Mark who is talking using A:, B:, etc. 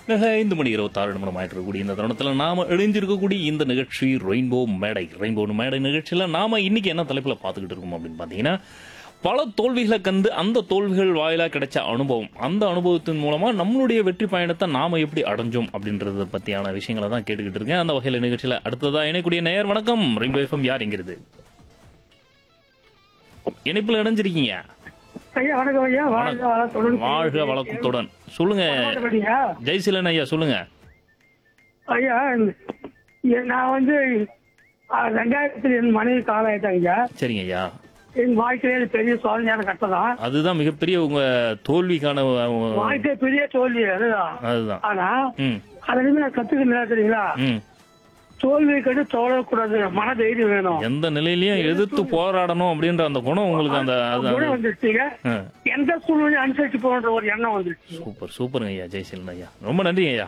A: ஐந்து மணி இருபத்தாறு நிமிடம் ஆயிட்டு இருக்கக்கூடிய இந்த தருணத்தில் நாம இணைஞ்சிருக்கக்கூடிய இந்த நிகழ்ச்சி ரெயின்போ மேடை ரெயின்போ மேடை நிகழ்ச்சியில நாம இன்னைக்கு என்ன தலைப்புல பார்த்துக்கிட்டு இருக்கோம் அப்படின்னு பார்த்தீங்கன்னா பல தோல்விகளை கண்டு அந்த தோல்விகள் வாயிலா கிடைச்ச அனுபவம் அந்த அனுபவத்தின் மூலமா நம்மளுடைய வெற்றி பயணத்தை நாம எப்படி அடைஞ்சோம் அப்படின்றத பத்தியான விஷயங்களை தான் கேட்டுக்கிட்டு இருக்கேன் அந்த வகையில நிகழ்ச்சியில அடுத்ததா இணைக்கூடிய நேயர் வணக்கம் ரெயின்போ எஃப்எம் யார் எங்கிறது இணைப்புல இணைஞ்சிருக்கீங்க
B: ஐயா வணக்கம் ஐயா வாழ்க வளத்துடன்
A: வாழ்க வழக்கத்துடன் சொல்லுங்க
B: ஐயா
A: ஜெய்சீலன் ஐயா சொல்லுங்க
B: ஐயா எ- நான் வந்து ஆ, ரெண்டாயிரத்துல என் மனைவி காலம் ஆயிட்டாங்க ஐயா
A: சரிங்க ஐயா
B: என் வாழ்க்கையில இது பெரிய சோதனையான கட்டம் தான்
A: அதுதான் மிகப்பெரிய உங்க தோல்விக்கான அஹ்,
B: வாழ்க்கை பெரிய தோல்வி அதுதான்
A: அதுதான்
B: ஆனா
A: ம்
B: அதுல நான் கத்துக்கிறேன் தெரியுங்களா
A: ம்
B: தோல்வி கண்டு தோழக்கூடாது மன தைரியம் வேணும்
A: எந்த நிலையிலயும் எதிர்த்து போராடணும் அப்படின்ற அந்த குணம் உங்களுக்கு அந்த அது-
B: குணம் வந்துருச்சுங்க
A: ஆ,
B: எந்த சூழ்நிலையும் அனுசரிச்சு போன்ற ஒரு எண்ணம் வந்துருச்சு
A: சூப்பர் சூப்பருங்க ஐயா ஜெய்சீலன் ஐயா ரொம்ப நன்றிங்க ஐயா